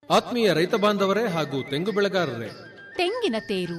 ಆತ್ಮೀಯ ರೈತ ಬಾಂಧವರೇ ಹಾಗೂ ತೆಂಗು ಬೆಳೆಗಾರರೇ ತೆಂಗಿನ ತೇರು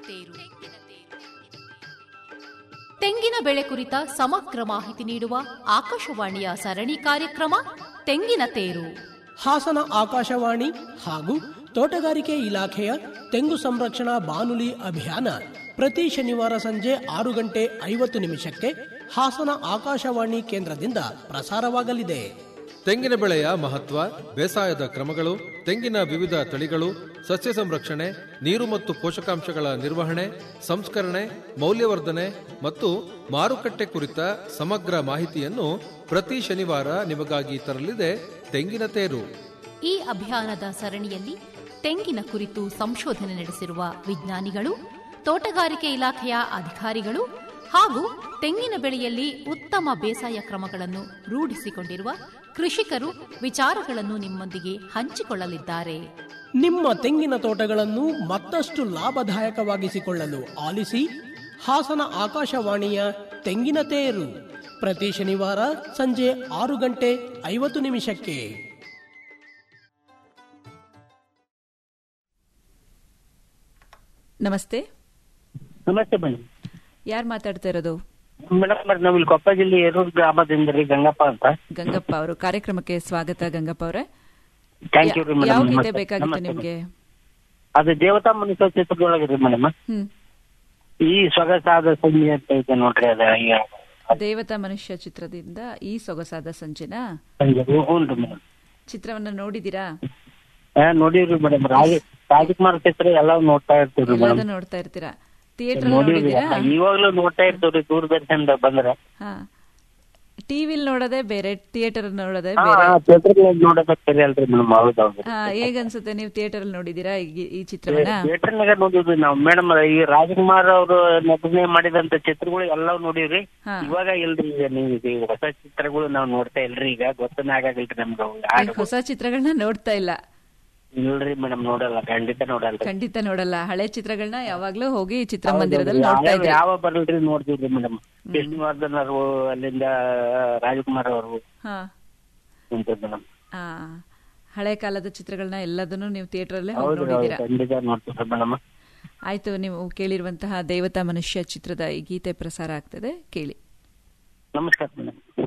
ತೆಂಗಿನ ಬೆಳೆ ಕುರಿತ ಸಮಗ್ರ ಮಾಹಿತಿ ನೀಡುವ ಆಕಾಶವಾಣಿಯ ಸರಣಿ ಕಾರ್ಯಕ್ರಮ ತೆಂಗಿನ ತೇರು ಹಾಸನ ಆಕಾಶವಾಣಿ ಹಾಗೂ ತೋಟಗಾರಿಕೆ ಇಲಾಖೆಯ ತೆಂಗು ಸಂರಕ್ಷಣಾ ಬಾನುಲಿ ಅಭಿಯಾನ ಪ್ರತಿ ಶನಿವಾರ ಸಂಜೆ ಆರು ಗಂಟೆ ಐವತ್ತು ನಿಮಿಷಕ್ಕೆ ಹಾಸನ ಆಕಾಶವಾಣಿ ಕೇಂದ್ರದಿಂದ ಪ್ರಸಾರವಾಗಲಿದೆ ತೆಂಗಿನ ಬೆಳೆಯ ಮಹತ್ವ ಬೇಸಾಯದ ಕ್ರಮಗಳು ತೆಂಗಿನ ವಿವಿಧ ತಳಿಗಳು ಸಸ್ಯ ಸಂರಕ್ಷಣೆ ನೀರು ಮತ್ತು ಪೋಷಕಾಂಶಗಳ ನಿರ್ವಹಣೆ ಸಂಸ್ಕರಣೆ ಮೌಲ್ಯವರ್ಧನೆ ಮತ್ತು ಮಾರುಕಟ್ಟೆ ಕುರಿತ ಸಮಗ್ರ ಮಾಹಿತಿಯನ್ನು ಪ್ರತಿ ಶನಿವಾರ ನಿಮಗಾಗಿ ತರಲಿದೆ ತೆಂಗಿನ ತೇರು ಈ ಅಭಿಯಾನದ ಸರಣಿಯಲ್ಲಿ ತೆಂಗಿನ ಕುರಿತು ಸಂಶೋಧನೆ ನಡೆಸಿರುವ ವಿಜ್ಞಾನಿಗಳು ತೋಟಗಾರಿಕೆ ಇಲಾಖೆಯ ಅಧಿಕಾರಿಗಳು ಹಾಗೂ ತೆಂಗಿನ ಬೆಳೆಯಲ್ಲಿ ಉತ್ತಮ ಬೇಸಾಯ ಕ್ರಮಗಳನ್ನು ರೂಢಿಸಿಕೊಂಡಿರುವ ಕೃಷಿಕರು ವಿಚಾರಗಳನ್ನು ನಿಮ್ಮೊಂದಿಗೆ ಹಂಚಿಕೊಳ್ಳಲಿದ್ದಾರೆ ನಿಮ್ಮ ತೆಂಗಿನ ತೋಟಗಳನ್ನು ಮತ್ತಷ್ಟು ಲಾಭದಾಯಕವಾಗಿಸಿಕೊಳ್ಳಲು ಆಲಿಸಿ ಹಾಸನ ಆಕಾಶವಾಣಿಯ ತೆಂಗಿನ ತೇರು ಪ್ರತಿ ಶನಿವಾರ ಸಂಜೆ ಆರು ಗಂಟೆ ಐವತ್ತು ನಿಮಿಷಕ್ಕೆ ನಮಸ್ತೆ ನಮಸ್ತೆ ಮೇಡಮ್ ಯಾರು ಮಾತಾಡ್ತಾ ಇರೋದು ಮೇಡಮ್ ನಾವು ಇಲ್ಲಿ ಕೊಪ್ಪ ಜಿಲ್ಲೆ ಎರೂರು ಗ್ರಾಮದಿಂದ ರೀ ಗಂಗಪ್ಪ ಅಂತ ಗಂಗಪ್ಪ ಅವರು ಕಾರ್ಯಕ್ರಮಕ್ಕೆ ಸ್ವಾಗತ ಗಂಗಪ್ಪ ಅವರೇ ಥ್ಯಾಂಕ್ ಯು ರೀ ಯಾವ ಮೇಡಮ್ ಗೀತೆ ಬೇಕಾಗಿತ್ತು ನಿಮ್ಗೆ ಅದು ದೇವತಾ ಮನುಷ್ಯ ಚಿತ್ರದೊಳಗೆ ರೀ ಮೇಡಮ್ ಹ್ಮ್ ಈ ಸೊಗಸಾದ ಸಂಜೆ ಅಂತ ಐತೆ ನೋಡ್ರಿ ಅದ ಈ ದೇವತಾ ಮನುಷ್ಯ ಚಿತ್ರದಿಂದ ಈ ಸೊಗಸಾದ ಸಂಜೆನಾ ಸಂಜೆ ಹ್ಞೂ ರೀ ಮೇಡಮ್ ಚಿತ್ರವನ್ನ ನೋಡಿದೀರಾ ನೋಡಿವ್ರಿ ಮೇಡಮ್ ರಾಜ ರಾಜಕುಮಾರ್ ಚಿತ್ರ ಎಲ್ಲ ನೋಡ್ತಾ ಇರ್ತೀವಿ ಮೇಡಮ್ ಎಲ್ಲದೂ ನೋಡ್ತಾ ಇರ್ತೀರಾ ಥಿಯೇಟರ್ ನೋಡಿವ್ರಿ ನೋಡಿದೀರಾ ಇವಾಗ್ಲೂ ನೋಡ್ತಾ ಇರ್ತೀವ್ರಿ ದೂರದರ್ಶನದ ಬಂದ್ರೆ ಹಾ ಟಿವಿಲ್ ನೋಡೋದೇ ಬೇರೆ ಥಿಯೇಟರ್ ನೋಡೋದೇ ಹಾ ಬೇರೆ ಚಿತ್ರ ನೋಡೋದಕ್ಕೆ ಸರಿ ಅಲ್ರಿ ಮೇಡಮ್ ಹೌದೌದು ಹಾ ಹೇಗನ್ಸುತ್ತೆ ನೀವು ಥಿಯೇಟರ್ ಅಲ್ಲಿ ನೋಡಿದೀರಾ ಈ- ಈ ಚಿತ್ರವನ್ನ ಥಿಯೇಟರ್ನಾಗ ನೋಡಿದ್ವಿ ನಾವು ಮೇಡಮ್ ಈ ರಾಜಕುಮಾರ್ ಅವರು ನಟನೆ ಮಾಡಿದಂತ ಚಿತ್ರಗಳು ಎಲ್ಲ ನೋಡಿವ್ರಿ ಹಾ. ಇವಾಗ ಇಲ್ರಿ ಈಗ ನೀವು ಈಗ ಹೊಸ ಚಿತ್ರಗಳು ನಾವು ನೋಡ್ತಾ ಇಲ್ರಿ ಈಗ ಗೊತ್ತನೇ ಆಗಾಗಿಲ್ರಿ ನಮ್ಗೆ ಅವು ಈಗ ಹಾಡು ಹೊಸ ಚಿತ್ರಗಳನ್ನ ನೋಡ್ತಾ ಇಲ್ಲ ಇಲ್ರಿ ಮೇಡಮ್ ನೋಡಲ್ಲ ಖಂಡಿತ ನೋಡಲ್ರಿ ಖಂಡಿತ ನೋಡಲ್ಲ ಹಳೆ ಚಿತ್ರಗಳನ್ನ ಯಾವಾಗ್ಲೂ ಹೋಗಿ ಚಿತ್ರಮಂದಿರದಲ್ಲಿ ನೋಡ್ತಾ ಯಾವ- ಇದ್ರಿ ಯಾವ ಬರಲ್ರಿ ನೋಡ್ತೀವ್ರಿ ಮೇಡಮ್ ವಿಷ್ಣುವರ್ಧನ್ ಅವರು ಅಲ್ಲಿಂದ ರಾಜಕುಮಾರ್ ಅವರು ಹಾ ಮೇಡಮ್ ಆ ಹಳೆ ಕಾಲದ ಚಿತ್ರಗಳನ್ನ ಎಲ್ಲದನ್ನು ನೀವು ಥಿಯೇಟರ್ ಅಲ್ಲೇ ಹೋಗಿ ಹೌದು ಹೌದು ನೋಡಿದೀರಾ ಖಂಡಿತ ನೋಡ್ತೀವಿ ಮೇಡಮ್ ಆಯ್ತು ನೀವು ಕೇಳಿರುವಂತಹ ದೇವತಾ ಮನುಷ್ಯ ಚಿತ್ರದ ಈ ಗೀತೆ ಪ್ರಸಾರ ಆಗ್ತದೆ ಕೇಳಿ ನಮಸ್ಕಾರ ಮೇಡಮ್